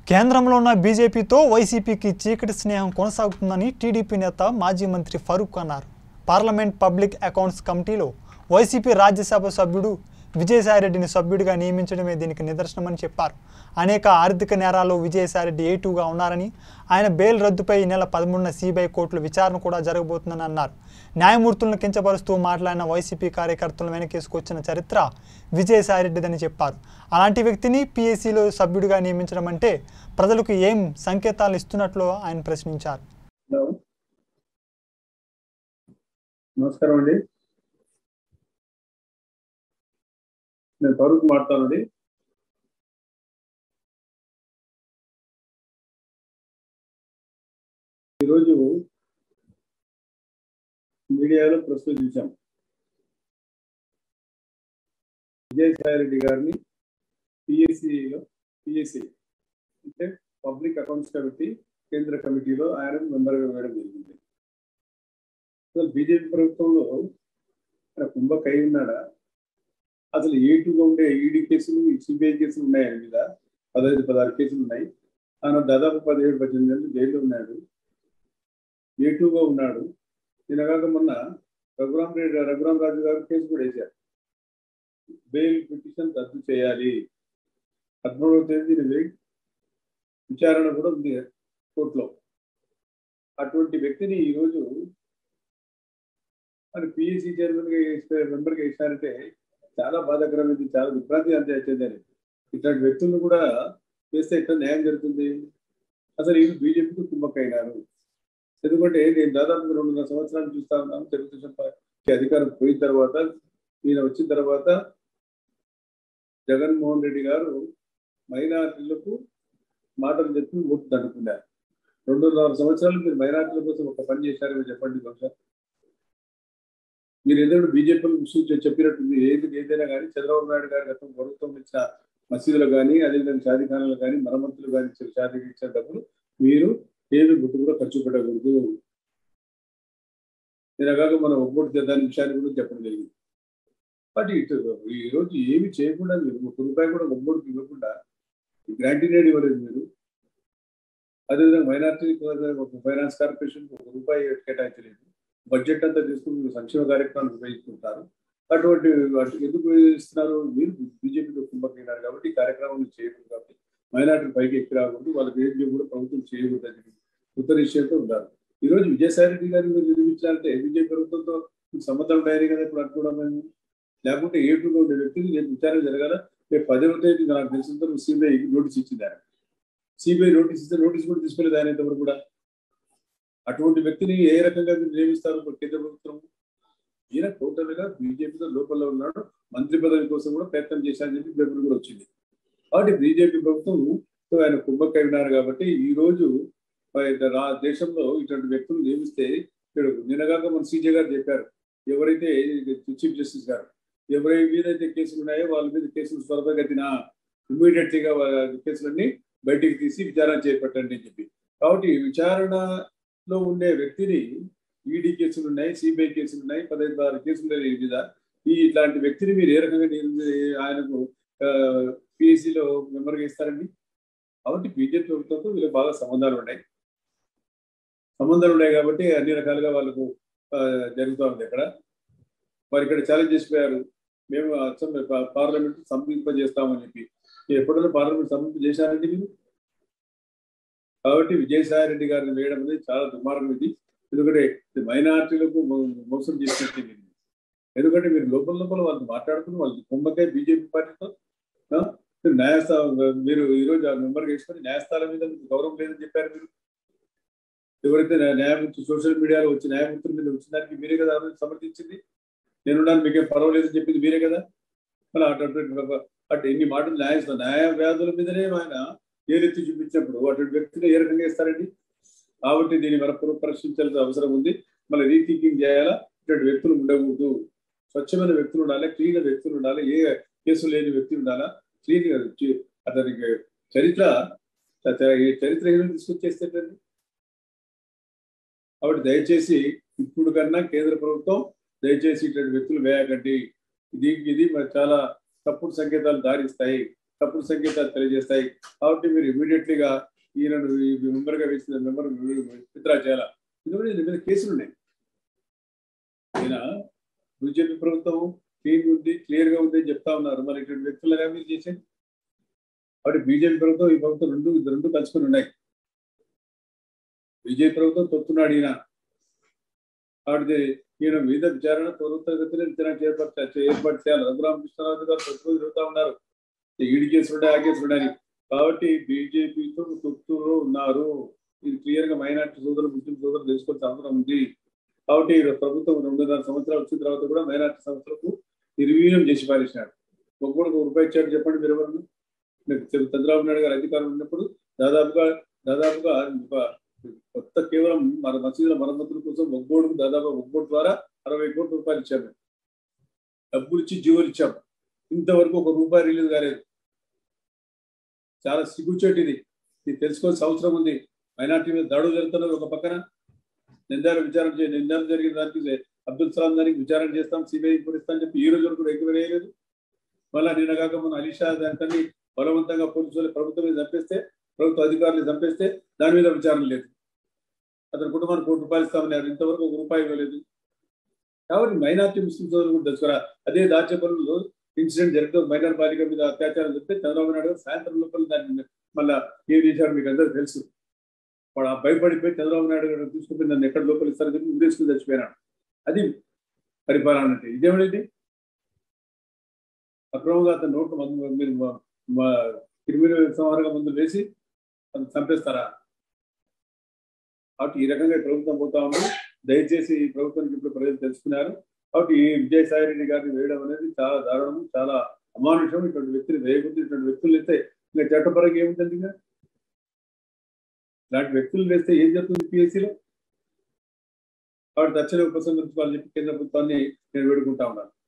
కేంద్రంలో ఉన్న బీజేపీతో వైసీపీకి చీకటి స్నేహం కొనసాగుతుందని టీడీపీ నేత మాజీ మంత్రి ఫరూక్ అన్నారు పార్లమెంట్ పబ్లిక్ అకౌంట్స్ కమిటీలో వైసీపీ రాజ్యసభ సభ్యుడు విజయసాయిరెడ్డిని సభ్యుడిగా నియమించడమే దీనికి నిదర్శనమని చెప్పారు అనేక ఆర్థిక నేరాల్లో విజయసాయిరెడ్డి ఏటూగా ఉన్నారని ఆయన బెయిల్ రద్దుపై ఈ నెల పదమూడున సిబిఐ కోర్టులో విచారణ కూడా జరగబోతుందని అన్నారు న్యాయమూర్తులను కించపరుస్తూ మాట్లాడిన వైసీపీ కార్యకర్తలను వెనకేసుకొచ్చిన చరిత్ర విజయసాయిరెడ్డిదని చెప్పారు అలాంటి వ్యక్తిని పీఎస్సీలో సభ్యుడిగా నియమించడం అంటే ప్రజలకు ఏం సంకేతాలు ఇస్తున్నట్లు ఆయన ప్రశ్నించారు హలో నమస్కారం అండి నేను ఫరూక్ మాట్లాడండి ఈరోజు మీడియాలో ప్రస్తుతం చూసాం విజయసాయి రెడ్డి గారిని పిఎస్సిలో పిఎస్సి అంటే పబ్లిక్ అకౌంట్స్ కమిటీ కేంద్ర కమిటీలో ఆయన మెంబర్గా వేయడం జరిగింది అసలు బీజేపీ ప్రభుత్వంలో ఆయన కుంభక్ అయి ఉన్నాడా అసలు ఏటుగా ఉండే ఈడీ కేసులు సిబిఐ కేసులు ఉన్నాయి ఆయన మీద పదహైదు పదహారు కేసులు ఉన్నాయి ఆయన దాదాపు పదిహేడు పద్దెనిమిది నెలలు జైల్లో ఉన్నాడు ఏటుగా ఉన్నాడు నిన్నగాక మొన్న రఘురామ్ రెడ్డి రఘురామ్ రాజు గారు కేసు కూడా వేశారు బెయిల్ పిటిషన్ రద్దు చేయాలి పదమూడవ తేదీ దీని విచారణ కూడా ఉంది కోర్టులో అటువంటి వ్యక్తిని ఈరోజు మరి పిఎస్సి చైర్మన్గా వేస్తే మెంబర్గా వేసినారంటే చాలా బాధాకరమైంది చాలా విభ్రాంతి అంతే వచ్చేదని ఇట్లాంటి వ్యక్తులను కూడా చేస్తే ఎట్లా న్యాయం జరుగుతుంది అసలు వీళ్ళు బీజేపీకి కుమ్మక్కైనారు ఎందుకంటే నేను దాదాపు రెండున్నర సంవత్సరాలు చూస్తా ఉన్నాను తెలుగుదేశం పార్టీ అధికారం పోయిన తర్వాత ఈయన వచ్చిన తర్వాత జగన్మోహన్ రెడ్డి గారు మైనార్టీలకు మాటలు చెప్పి ఓటు దండుకున్నారు రెండున్నర సంవత్సరాలు మీరు మైనార్టీల కోసం ఒక పని చేశారు మీరు చెప్పండి బహుశా మీరు ఏదైనా బీజేపీ సూచన చెప్పినట్టుంది ఏది ఏదైనా కానీ చంద్రబాబు నాయుడు గారి గతం ప్రభుత్వం ఇచ్చిన మసీదులు కానీ అదేవిధంగా షాదీఖానాలు కానీ మరమ్మతులు కానీ ఇచ్చిన షాదీకి ఇచ్చిన డబ్బులు మీరు ఏమి గుట్టు కూడా ఖర్చు పెట్టకూడదు నేనగాక మనం ఒక్కోటి దాని విషయాన్ని కూడా చెప్పడం జరిగింది బట్ ఇటు ఈ రోజు ఏమి చేయకుండా మీరు ఒక రూపాయి కూడా ఒక్కోటికి ఇవ్వకుండా గ్రాంటీనేడ్ ఇవ్వలేదు మీరు అదేవిధంగా మైనార్టీ ఫైనాన్స్ కార్పొరేషన్ ఒక రూపాయి కేటాయించలేదు బడ్జెట్ అంతా తీసుకుని సంక్షేమ కార్యక్రమాలు ఉపయోగించుకుంటారు అటువంటి వాటికి ఎందుకు ఇస్తున్నారు మీరు బీజేపీతో కుంభకైనారు కాబట్టి ఈ కార్యక్రమం చేయకూడదు కాబట్టి మైనార్టీ పైకి ఎక్కి రాకూడదు వాళ్ళకి ఏం చేయకూడదు ప్రభుత్వం చేయకూడదు అని ఉత్త నిశ్చయంతో ఉంటారు ఈ రోజు విజయసాయి రెడ్డి గారిని మీరు నిరూపించాలంటే బీజేపీ ప్రభుత్వంతో మీకు సంబంధం ఉన్నాయని కదా ఇప్పుడు అనుకోవడం మేము లేకుంటే ఏటుగా ఉండే వ్యక్తిని రేపు విచారణ జరగాల రేపు పదవ తేదీ నాకు తెలిసినంత సిబిఐ నోటీస్ ఇచ్చింది ఆయన సిబిఐ నోటీస్ ఇస్తే నోటీస్ కూడా తీసుకోలేదు ఆయన ఇంతవరకు కూడా అటువంటి వ్యక్తిని ఏ రకంగా మీరు నియమిస్తారు కేంద్ర ప్రభుత్వం ఈయన టోటల్ గా బీజేపీతో లోపల ఉన్నాడు మంత్రి పదవి కోసం కూడా ప్రయత్నం చేశారని చెప్పి పేపర్ కూడా వచ్చింది కాబట్టి బీజేపీ ప్రభుత్వం ఆయన కుంభకై ఉన్నారు కాబట్టి ఈ రోజు దేశంలో ఇటువంటి వ్యక్తులు నియమిస్తే ఇక్కడ నిన్నగాక మన సీజే గారు చెప్పారు ఎవరైతే చీఫ్ జస్టిస్ గారు ఎవరి మీద అయితే కేసులు ఉన్నాయో వాళ్ళ మీద కేసులు త్వరగతిన ఇమీడియట్ గా కేసులన్నీ బయటికి తీసి విచారణ చేపట్టండి అని చెప్పి కాబట్టి విచారణ లో ఉండే వ్యక్తిని ఈడీ కేసులు ఉన్నాయి సిబిఐ కేసులు ఉన్నాయి పదహైదు ఆరు కేసులు ఉన్నాయి మీద ఈ ఇట్లాంటి వ్యక్తిని మీరు ఏ రకంగా ఆయనకు పిఎస్సిలో మెంబర్గా ఇస్తారండి కాబట్టి బీజేపీ ప్రభుత్వంతో వీళ్ళకి బాగా సంబంధాలు ఉన్నాయి సంబంధాలు ఉన్నాయి కాబట్టి అన్ని రకాలుగా వాళ్ళకు జరుగుతూ ఉంది ఇక్కడ వారు ఇక్కడ ఛాలెంజ్ చేసిపోయారు మేము పార్లమెంట్ సంపింపజేస్తామని చెప్పి ఎప్పుడైనా పార్లమెంట్ సంపింప చేశారండి మీరు కాబట్టి విజయసాయి రెడ్డి గారిని వేయడం అనేది చాలా దుర్మార్గం ఇది ఎందుకంటే మైనార్టీలకు మోసం చేసినట్టు ఎందుకంటే మీరు లోపల లోపల వాళ్ళు మాట్లాడుకుని వాళ్ళు కుంభకాయ బీజేపీ పార్టీతో మీరు న్యాయస్థానం మీరు ఈరోజు ఆ మెంబర్గా వేసుకొని న్యాయస్థానం మీద మీకు గౌరవం లేదని చెప్పారు మీరు ఎవరైతే న్యాయమూర్తి సోషల్ మీడియాలో వచ్చి న్యాయమూర్తుల మీద వచ్చిన దానికి మీరే కదా సమర్థించింది నేనున్నాను మీకేం పర్వాలేదని చెప్పింది మీరే కదా మళ్ళీ అటు అటు ఎన్ని మాటలు న్యాయ న్యాయ వ్యాధుల మీదనే ఆయన ఏలెత్తి చూపించినప్పుడు అటువంటి వ్యక్తిని ఏ రకంగా ఇస్తారండి కాబట్టి దీన్ని మనం పునఃపరీక్షించాల్సిన అవసరం ఉంది మళ్ళీ రీథింకింగ్ చేయాలా ఇటువంటి వ్యక్తులు ఉండకూడదు స్వచ్ఛమైన వ్యక్తులు ఉండాలి క్లీన్ వ్యక్తులు ఉండాలి ఏ కేసు లేని వ్యక్తి ఉండాలా క్లీన్ అతనికి చరిత్ర చరిత్ర ఏదో తీసుకొచ్చేస్తేటండి కాబట్టి దయచేసి ఇప్పుడు కన్నా కేంద్ర ప్రభుత్వం దయచేసి ఇటువంటి వ్యక్తులు వేయకండి ఇది ఇది చాలా తప్పుడు సంకేతాలు దారిస్తాయి తప్పుడు సంకేతాలు తెలియజేస్తాయి కాబట్టి మీరు ఇమీడియట్లీగా ఈయన మెంబర్ గా వేసిన మెంబర్ విత్డ్రా చేయాలా ఎందుకంటే దీని మీద కేసులు ఉన్నాయి ఈయన బీజేపీ ప్రభుత్వం క్లీన్ ఉంది క్లియర్ గా ఉంది అని చెప్తా ఉన్నారు మరి ఇటువంటి వ్యక్తులుగా మీరు చేసేది కాబట్టి బీజేపీ ప్రభుత్వం ఈ ప్రభుత్వం రెండు రెండు కలుసుకుని ఉన్నాయి బీజేపీ ప్రభుత్వం తొత్తున్నాడు ఈయన కాబట్టి ఈయన మీద విచారణ త్వరితగతిన విచారణ చేపట్ట ఏర్పాటు చేయాలి రఘురామకృష్ణరాజు గారు ప్రతిరోజు తిరుగుతా ఉన్నారు ఈడి కేసులు ఉన్నాయి ఆ కేసులు ఉన్నాయి కాబట్టి బీజేపీతో తొత్తులో ఉన్నారు ఇది క్లియర్ గా మైనార్టీ సోదరులు ముస్లిం సోదరులు తెలుసుకోవాల్సిన అవసరం ఉంది కాబట్టి ఈ ప్రభుత్వం రెండున్నర సంవత్సరాలు వచ్చిన తర్వాత కూడా మైనార్టీ సంస్థలకు నిర్వీర్యం చేసి పారేసినాడు ఒక్కొక్కడికి ఒక రూపాయి ఇచ్చాడు చెప్పండి మీరు ఎవరు మీకు చంద్రబాబు నాయుడు గారు అధికారం ఉన్నప్పుడు దాదాపుగా దాదాపుగా ఒక కొత్త కేవలం మన మసీదుల మరమ్మతుల కోసం ఒక్కోడుకు దాదాపు ఒక్కోటి ద్వారా అరవై కోట్ల రూపాయలు ఇచ్చాము డబ్బులు ఇచ్చి జీవోలు ఇచ్చాము ఇంతవరకు ఒక రూపాయి రిలీజ్ కాలేదు చాలా సిగ్గుచేటిది ఇది తెలుసుకోవాల్సిన అవసరం ఉంది మైనార్టీ మీద దాడులు జరుగుతున్నది ఒక పక్కన నిందాలు విచారణ చే నిందాలు జరిగిన దానికి అబ్దుల్ సలాం దానికి విచారణ చేస్తాం సిబిఐ ఇస్తాం చెప్పి ఈ రోజు వరకు ఎంక్వైరీ వేయలేదు మళ్ళీ నిన్న కాక మన అలీషా దానికని బలవంతంగా పోలీసులు ప్రభుత్వం మీద చంపేస్తే ప్రభుత్వ అధికారులు చంపేస్తే దాని మీద విచారణ లేదు అతని కుటుంబానికి కోటి రూపాయలు ఇస్తామన్నారు ఇంతవరకు ఒక రూపాయి ఇవ్వలేదు కాబట్టి మైనార్టీ ముస్లిం సోదరులు కూడా తెలుసుకోరా అదే దాచేపల్లిలో ఇన్సిడెంట్ జరిగితే మైనార్ బాలిక మీద అత్యాచారం చెప్తే చంద్రబాబు నాయుడు గారు సాయంత్రం లోపల దాన్ని మళ్ళా ఏం చేశారు మీకు అందరూ తెలుసు వాడు ఆ భయపడిపోయి చంద్రబాబు నాయుడు గారు తీసుకుపోయి నన్ను ఎక్కడ లోపల ఇస్తారని చెప్పి ఉరేసుకుని చచ్చిపోయినాడు అది పరిపాలన అంటే ఇదేమిటి అక్రమంగా అతను నోట్లు మందు మీరు క్రిమినల్ సంహారంగా ముందు వేసి అతను చంపేస్తారా కాబట్టి ఈ రకంగా ఈ ప్రభుత్వం పోతా ఉంది దయచేసి ఈ ప్రభుత్వానికి ఇప్పుడు ప్రజలు తెలుసుకున్నారు కాబట్టి ఈ విజయసాయి రెడ్డి గారిని వేయడం అనేది చాలా దారుణము చాలా అమానుషం ఇటువంటి వ్యక్తులు వేయకూడదు ఇటువంటి వ్యక్తులు అయితే ఇంకా చట్టపరంగా ఏముంటుంది ఇంకా ఇలాంటి వ్యక్తులు వేస్తే ఏం జరుగుతుంది పిఎస్సీలో కాబట్టి తక్షణ ఉపసంహరించుకోవాలని చెప్పి కేంద్ర ప్రభుత్వాన్ని నేను వేడుకుంటా ఉన్నాను